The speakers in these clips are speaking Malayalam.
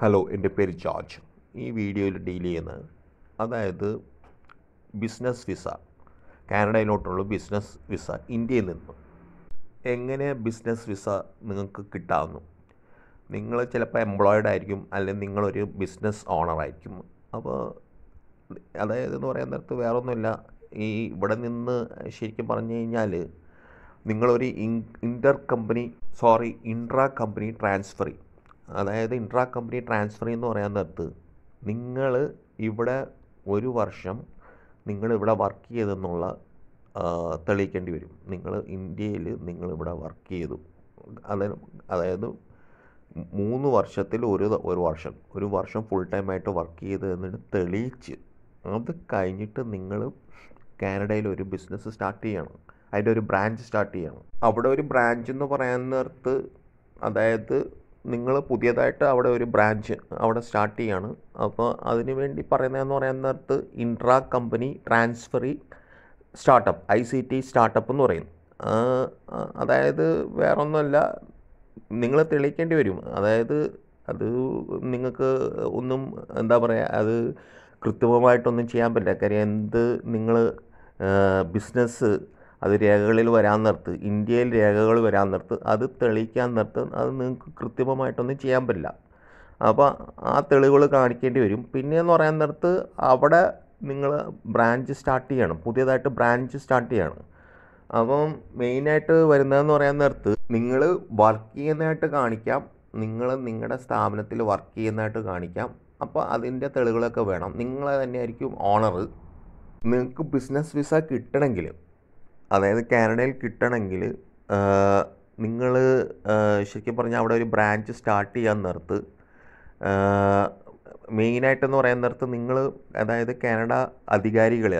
ഹലോ എൻ്റെ പേര് ജോർജ് ഈ വീഡിയോയിൽ ഡീൽ ചെയ്യുന്നത് അതായത് ബിസിനസ് വിസ കാനഡയിലോട്ടുള്ള ബിസിനസ് വിസ ഇന്ത്യയിൽ നിന്നും എങ്ങനെ ബിസിനസ് വിസ നിങ്ങൾക്ക് കിട്ടാവുന്നു നിങ്ങൾ ചിലപ്പോൾ എംപ്ലോയിഡ് ആയിരിക്കും അല്ലെങ്കിൽ നിങ്ങളൊരു ബിസിനസ് ഓണർ ആയിരിക്കും അപ്പോൾ അതായത് എന്ന് പറയാൻ നേരത്ത് വേറെ ഒന്നുമില്ല ഈ ഇവിടെ നിന്ന് ശരിക്കും പറഞ്ഞു കഴിഞ്ഞാൽ നിങ്ങളൊരു inter company sorry intra company transferee അതായത് ഇൻട്രാ കമ്പനി ട്രാൻസ്ഫറി എന്ന് പറയാൻ നേരത്ത് നിങ്ങൾ ഇവിടെ ഒരു വർഷം നിങ്ങൾ ഇവിടെ വർക്ക് ചെയ്തെന്നുള്ള ആ, തെളിയിക്കേണ്ടി വരും നിങ്ങൾ ഇന്ത്യയിൽ നിങ്ങൾ ഇവിടെ വർക്ക് ചെയ്തു അതായത് അതായത് മൂന്ന് വർഷത്തിൽ ഒരു ത- ഒരു വർഷം ഒരു വർഷം ഫുൾ ടൈം ആയിട്ട് വർക്ക് ചെയ്ത് എന്നിട്ട് തെളിയിച്ച് അത് കഴിഞ്ഞിട്ട് നിങ്ങൾ കാനഡയിൽ ഒരു ബിസിനസ് സ്റ്റാർട്ട് ചെയ്യണം അതിൻ്റെ ഒരു ബ്രാഞ്ച് സ്റ്റാർട്ട് ചെയ്യണം അവിടെ ഒരു ബ്രാഞ്ച് എന്ന് പറയാൻ നേരത്ത് അതായത് നിങ്ങൾ പുതിയതായിട്ട് അവിടെ ഒരു ബ്രാഞ്ച് അവിടെ സ്റ്റാർട്ട് ചെയ്യാണ് അപ്പോൾ അതിന് വേണ്ടി പറയുന്നതെന്ന് പറയാൻ നേരത്ത് intra company transferee startup I C T startup എന്ന് പറയും ആ, ആ, അതായത് വേറൊന്നുമല്ല നിങ്ങൾ തെളിയിക്കേണ്ടി വരും അതായത് അത് നിങ്ങൾക്ക് ഒന്നും എന്താ പറയുക അത് കൃത്രിമമായിട്ടൊന്നും ചെയ്യാൻ പറ്റില്ല കാര്യം എന്ത് നിങ്ങൾ ബിസിനസ് അത് രേഖകളിൽ വരാൻ നിർത്ത് ഇന്ത്യയിൽ രേഖകൾ വരാൻ നിർത്ത് അത് തെളിയിക്കാൻ നിർത്ത് അത് നിങ്ങൾക്ക് കൃത്രിമമായിട്ടൊന്നും ചെയ്യാൻ പറ്റില്ല അപ്പോൾ ആ തെളിവുകൾ കാണിക്കേണ്ടി വരും പിന്നെ എന്ന് പറയാൻ നേരത്ത് അവിടെ നിങ്ങൾ ബ്രാഞ്ച് സ്റ്റാർട്ട് ചെയ്യണം പുതിയതായിട്ട് ബ്രാഞ്ച് സ്റ്റാർട്ട് ചെയ്യണം അപ്പം മെയിനായിട്ട് വരുന്നതെന്ന് പറയാൻ നേരത്ത് നിങ്ങൾ വർക്ക് ചെയ്യുന്നതായിട്ട് കാണിക്കാം നിങ്ങൾ നിങ്ങളുടെ സ്ഥാപനത്തിൽ വർക്ക് ചെയ്യുന്നതായിട്ട് കാണിക്കാം അപ്പോൾ അതിൻ്റെ തെളിവുകളൊക്കെ വേണം നിങ്ങൾ തന്നെയായിരിക്കും ഓണർ നിങ്ങൾക്ക് ബിസിനസ് വിസ കിട്ടണമെങ്കിൽ അതായത് കാനഡയിൽ കിട്ടണമെങ്കിൽ നിങ്ങൾ ശരിക്കും പറഞ്ഞാൽ അവിടെ ഒരു ബ്രാഞ്ച് സ്റ്റാർട്ട് ചെയ്യാൻ നേരത്ത് മെയിനായിട്ടെന്ന് പറയാൻ നേരത്ത് നിങ്ങൾ അതായത് കാനഡ അധികാരികളെ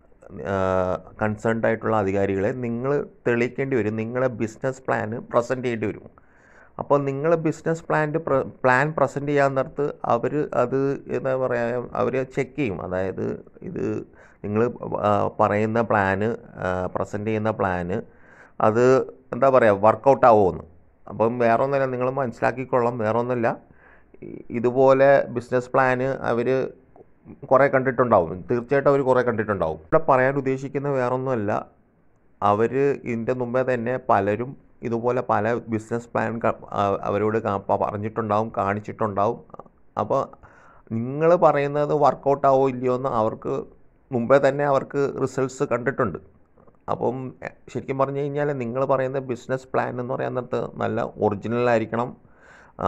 കൺസേൺഡ് ആയിട്ടുള്ള അധികാരികളെ നിങ്ങൾ തെളിയിക്കേണ്ടി വരും നിങ്ങളെ ബിസിനസ് പ്ലാൻ പ്രസൻറ്റ് ചെയ്യേണ്ടി വരും അപ്പോൾ നിങ്ങൾ ബിസിനസ് പ്ലാൻ്റെ പ്ലാൻ പ്രസൻറ്റ് ചെയ്യാൻ നേരത്ത് അവർ അത് എന്താ പറയുക അവർ ചെക്ക് ചെയ്യും അതായത് ഇത് നിങ്ങൾ പറയുന്ന പ്ലാന് പ്രസൻറ്റ് ചെയ്യുന്ന പ്ലാന് അത് എന്താ പറയുക വർക്കൗട്ട് ആവുമെന്ന് അപ്പം വേറെ ഒന്നുമില്ല നിങ്ങൾ മനസ്സിലാക്കിക്കൊള്ളാം വേറെ ഒന്നുമില്ല ഇ- ഇതുപോലെ ബിസിനസ് പ്ലാന് അവർ കുറേ കണ്ടിട്ടുണ്ടാവും തീർച്ചയായിട്ടും അവർ കുറേ കണ്ടിട്ടുണ്ടാവും ഇവിടെ പറയാൻ ഉദ്ദേശിക്കുന്ന വേറൊന്നുമല്ല അവർ ഇതിൻ്റെ മുമ്പേ തന്നെ പലരും ഇതുപോലെ പല ബിസിനസ് പ്ലാൻ ക- ആ- അവരോട് കാ- പ- പറഞ്ഞിട്ടുണ്ടാവും കാണിച്ചിട്ടുണ്ടാവും അപ്പോൾ നിങ്ങൾ പറയുന്നത് വർക്കൗട്ട് ആവോ ഇല്ലയോ എന്ന് അവർക്ക് മുമ്പേ തന്നെ അവർക്ക് റിസൾട്ട്സ് കണ്ടിട്ടുണ്ട് അപ്പം എ- ശരിക്കും പറഞ്ഞു കഴിഞ്ഞാൽ നിങ്ങൾ പറയുന്ന ബിസിനസ് പ്ലാൻ എന്ന് പറയുന്നത് നല്ല ഒറിജിനൽ ആയിരിക്കണം ആ,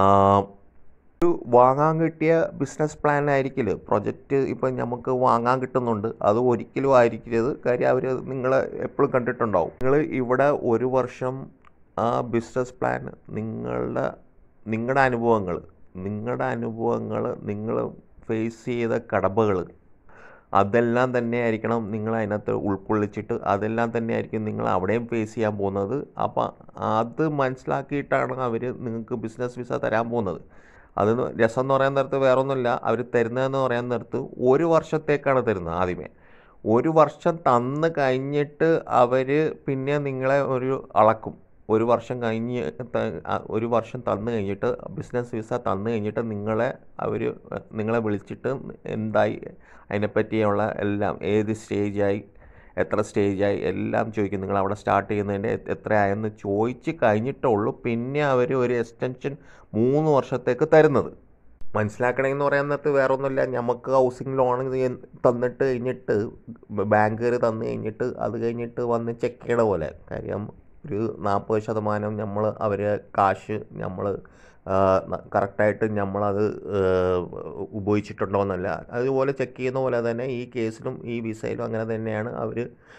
ഒരു വാങ്ങാൻ കിട്ടിയ ബിസിനസ് പ്ലാൻ ആയിരിക്കില്ല പ്രൊജക്റ്റ് ഇപ്പം നമുക്ക് വാങ്ങാൻ കിട്ടുന്നുണ്ട് അത് ഒരിക്കലും ആയിരിക്കരുത് കാര്യം അവർ നിങ്ങളെ എപ്പോഴും കണ്ടിട്ടുണ്ടാവും നിങ്ങൾ ഇവിടെ ഒരു വർഷം ആ ബിസിനസ് പ്ലാൻ നിങ്ങളുടെ നിങ്ങളുടെ അനുഭവങ്ങൾ നിങ്ങളുടെ അനുഭവങ്ങൾ നിങ്ങൾ ഫേസ് ചെയ്ത കടമ്പകൾ അതെല്ലാം തന്നെ ആയിരിക്കണം നിങ്ങൾ അതിനകത്ത് ഉൾക്കൊള്ളിച്ചിട്ട് അതെല്ലാം തന്നെ ആയിരിക്കും നിങ്ങൾ അവിടെയും ഫേസ് ചെയ്യാൻ പോകുന്നത് അപ്പം അത് മനസ്സിലാക്കിയിട്ടാണ് അവർ നിങ്ങൾക്ക് ബിസിനസ് വിസ തരാൻ പോകുന്നത് അത് രസം എന്ന് പറയാൻ നേരത്ത് വേറെ ഒന്നുമില്ല അവർ തരുന്നതെന്ന് പറയാൻ നേരത്ത് ഒരു വർഷത്തേക്കാണ് തരുന്നത് ആദ്യമേ ഒരു വർഷം തന്ന് കഴിഞ്ഞിട്ട് അവർ പിന്നെ നിങ്ങളെ ഒരു അളക്കും ഒരു വർഷം കഴിഞ്ഞ് ത- ആ, ഒരു വർഷം തന്നു കഴിഞ്ഞിട്ട് ബിസിനസ് വിസ തന്നു കഴിഞ്ഞിട്ട് നിങ്ങളെ അവർ നിങ്ങളെ വിളിച്ചിട്ട് എന്തായി അതിനെപ്പറ്റിയുള്ള എല്ലാം ഏത് സ്റ്റേജായി എത്ര സ്റ്റേജായി എല്ലാം ചോദിക്കും നിങ്ങൾ അവിടെ സ്റ്റാർട്ട് ചെയ്യുന്നതിൻ്റെ എ- എത്രയായെന്ന് ചോദിച്ച് കഴിഞ്ഞിട്ടുള്ളൂ പിന്നെ അവർ ഒരു എക്സ്റ്റൻഷൻ മൂന്ന് വർഷത്തേക്ക് തരുന്നത് മനസ്സിലാക്കണമെന്ന് പറയാൻ നേരത്ത് വേറെ ഒന്നുമില്ല നമുക്ക് ഹൗസിംഗ് ലോൺ തന്നിട്ട് കഴിഞ്ഞിട്ട് ബാങ്കുകാർ തന്നു കഴിഞ്ഞിട്ട് അത് കഴിഞ്ഞിട്ട് വന്ന് ചെക്ക് ചെയ്യണ പോലെ കാര്യം ഒരു നാൽപ്പത് ശതമാനം നമ്മൾ അവരെ കാശ് നമ്മൾ കറക്റ്റായിട്ട് നമ്മളത് ഉപയോഗിച്ചിട്ടുണ്ടോ എന്നല്ല അതുപോലെ ചെക്ക് ചെയ്യുന്ന പോലെ തന്നെ ഈ കേസിലും ഈ വിസയിലും അങ്ങനെ തന്നെയാണ് അവർ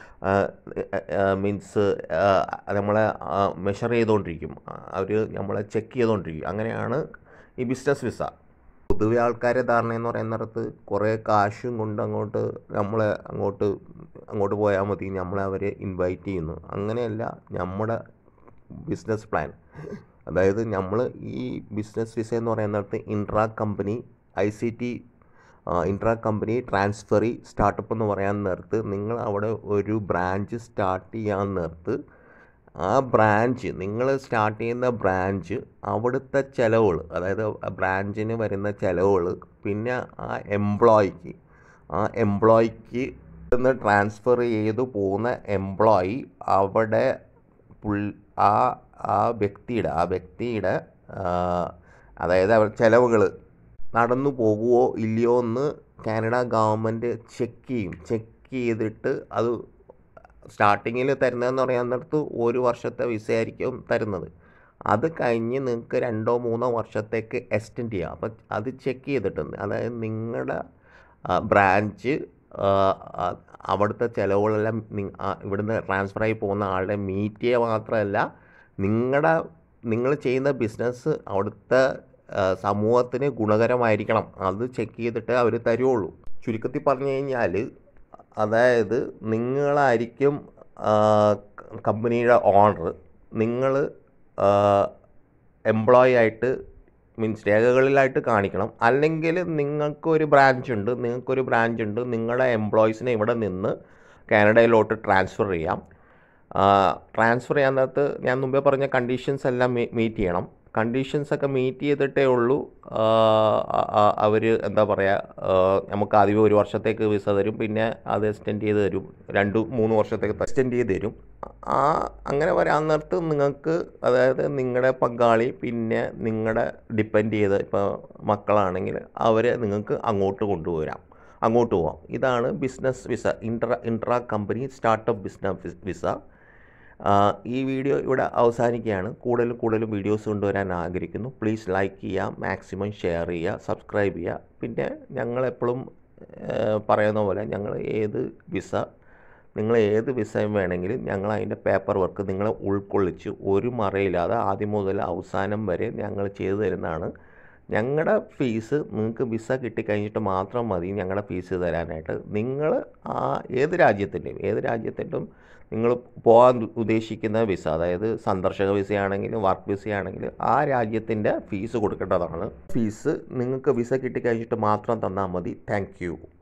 മീൻസ് നമ്മളെ മെഷർ ചെയ്തുകൊണ്ടിരിക്കും അവർ നമ്മളെ ചെക്ക് ചെയ്തുകൊണ്ടിരിക്കും അങ്ങനെയാണ് ഈ ബിസിനസ് വിസ പൊതുവെ ആൾക്കാരെ ധാരണ എന്ന് പറയുന്നിടത്ത് കുറേ കാശും കൊണ്ട് അങ്ങോട്ട് നമ്മളെ അങ്ങോട്ട് അങ്ങോട്ട് പോയാൽ മതി നമ്മളെ അവർ ഇൻവൈറ്റ് ചെയ്യുന്നു അങ്ങനെയല്ല നമ്മുടെ ബിസിനസ് പ്ലാൻ അതായത് നമ്മൾ ഈ ബിസിനസ് വിസ എന്ന് പറയുന്നിടത്ത് intra company I C T intra company transferee startup എന്ന് പറയാൻ നേരത്ത് നിങ്ങൾ അവിടെ ഒരു ബ്രാഞ്ച് സ്റ്റാർട്ട് ചെയ്യാൻ നേരത്ത് ആ ബ്രാഞ്ച് നിങ്ങൾ സ്റ്റാർട്ട് ചെയ്യുന്ന ബ്രാഞ്ച് അവിടുത്തെ ചിലവുകൾ അതായത് ബ്രാഞ്ചിന് വരുന്ന ചിലവുകൾ പിന്നെ ആ എംപ്ലോയിക്ക് ആ എംപ്ലോയിക്ക് നിന്ന് ട്രാൻസ്ഫർ ചെയ്ത് പോകുന്ന എംപ്ലോയി അവിടെ പുൾ ആ ആ വ്യക്തിയുടെ ആ വ്യക്തിയുടെ ആ, അതായത് അവർ ചിലവുകൾ നടന്നു പോകുമോ ഇല്ലയോ എന്ന് കാനഡ ഗവൺമെൻറ് ചെക്ക് ചെയ്യും ചെക്ക് ചെയ്തിട്ട് അത് സ്റ്റാർട്ടിങ്ങിൽ തരുന്നതെന്ന് പറയാൻ നേരത്ത് ഒരു വർഷത്തെ വിസ ആയിരിക്കും തരുന്നത് അത് കഴിഞ്ഞ് നിങ്ങൾക്ക് രണ്ടോ മൂന്നോ വർഷത്തേക്ക് എക്സ്റ്റെൻഡ് ചെയ്യാം അപ്പം അത് ചെക്ക് ചെയ്തിട്ടുണ്ട് അതായത് നിങ്ങളുടെ ബ്രാഞ്ച് അവിടുത്തെ ചിലവുകളെല്ലാം നി- ആ, ഇവിടുന്ന് ട്രാൻസ്ഫർ ആയി പോകുന്ന ആളുടെ മീറ്റ് ചെയ്യുക മാത്രമല്ല നിങ്ങളുടെ നിങ്ങൾ ചെയ്യുന്ന ബിസിനസ് അവിടുത്തെ ആ, സമൂഹത്തിന് ഗുണകരമായിരിക്കണം അത് ചെക്ക് ചെയ്തിട്ട് അവർ തരുള്ളൂ ചുരുക്കത്തിൽ പറഞ്ഞു കഴിഞ്ഞാൽ അതായത് നിങ്ങളായിരിക്കും കമ്പനിയുടെ ഓണർ നിങ്ങൾ എംപ്ലോയി ആയിട്ട് മീൻസ് രേഖകളിലായിട്ട് കാണിക്കണം അല്ലെങ്കിൽ നിങ്ങൾക്കൊരു ബ്രാഞ്ച് ഉണ്ട് നിങ്ങൾക്കൊരു ബ്രാഞ്ച് ഉണ്ട് നിങ്ങളുടെ എംപ്ലോയീസിനെ ഇവിടെ നിന്ന് കാനഡയിലോട്ട് ട്രാൻസ്ഫർ ചെയ്യാം ട്രാൻസ്ഫർ ചെയ്യാൻ നേരത്ത് ഞാൻ മുമ്പേ പറഞ്ഞ കണ്ടീഷൻസ് എല്ലാം മീറ്റ് ചെയ്യണം കണ്ടീഷൻസ് ഒക്കെ മീറ്റ് ചെയ്തിട്ടേ ഉള്ളൂ അവർ എന്താ പറയുക നമുക്ക് ആദ്യം ഒരു വർഷത്തേക്ക് വിസ തരും പിന്നെ അത് എക്സ്റ്റെൻഡ് ചെയ്ത് തരും രണ്ട് മൂന്ന് വർഷത്തേക്ക് എക്സ്റ്റെൻഡ് ചെയ്ത് തരും ആ അങ്ങനെ വരാൻ നേരത്ത് നിങ്ങൾക്ക് അതായത് നിങ്ങളുടെ പങ്കാളി പിന്നെ നിങ്ങളുടെ ഡിപ്പെൻഡ് ചെയ്ത് ഇപ്പോൾ മക്കളാണെങ്കിൽ അവരെ നിങ്ങൾക്ക് അങ്ങോട്ട് കൊണ്ടുവരാം അങ്ങോട്ട് പോവാം ഇതാണ് business visa intra intra company startup business visa ആ, ഈ വീഡിയോ ഇവിടെ അവസാനിക്കുകയാണ് കൂടുതൽ കൂടുതൽ വീഡിയോസ് കൊണ്ടുവരാൻ ആഗ്രഹിക്കുന്നു പ്ലീസ് ലൈക്ക് ചെയ്യുക മാക്സിമം ഷെയർ ചെയ്യുക സബ്സ്ക്രൈബ് ചെയ്യുക പിന്നെ ഞങ്ങളെപ്പോഴും പറയുന്ന പോലെ ഞങ്ങൾ ഏത് വിസ നിങ്ങൾ ഏത് വിസയും വേണമെങ്കിലും ഞങ്ങൾ അതിൻ്റെ പേപ്പർ വർക്ക് നിങ്ങളെ ഉൾക്കൊള്ളിച്ച് ഒരു മറയില്ലാതെ ആദ്യം മുതൽ അവസാനം വരെ ഞങ്ങൾ ചെയ്തു തരുന്നതാണ് ഞങ്ങളുടെ ഫീസ് നിങ്ങൾക്ക് വിസ കിട്ടിക്കഴിഞ്ഞിട്ട് മാത്രം മതി ഞങ്ങളുടെ ഫീസ് തരാനായിട്ട് നിങ്ങൾ ആ ഏത് രാജ്യത്തിൻ്റെയും ഏത് രാജ്യത്തിൻ്റെയും നിങ്ങൾ പോകാൻ ഉദ്ദേശിക്കുന്ന വിസ അതായത് സന്ദർശക വിസയാണെങ്കിലും വർക്ക് വിസയാണെങ്കിലും ആ രാജ്യത്തിൻ്റെ ഫീസ് കൊടുക്കേണ്ടതാണ് ഫീസ് നിങ്ങൾക്ക് വിസ കിട്ടിക്കഴിഞ്ഞിട്ട് മാത്രം തന്നാൽ മതി താങ്ക്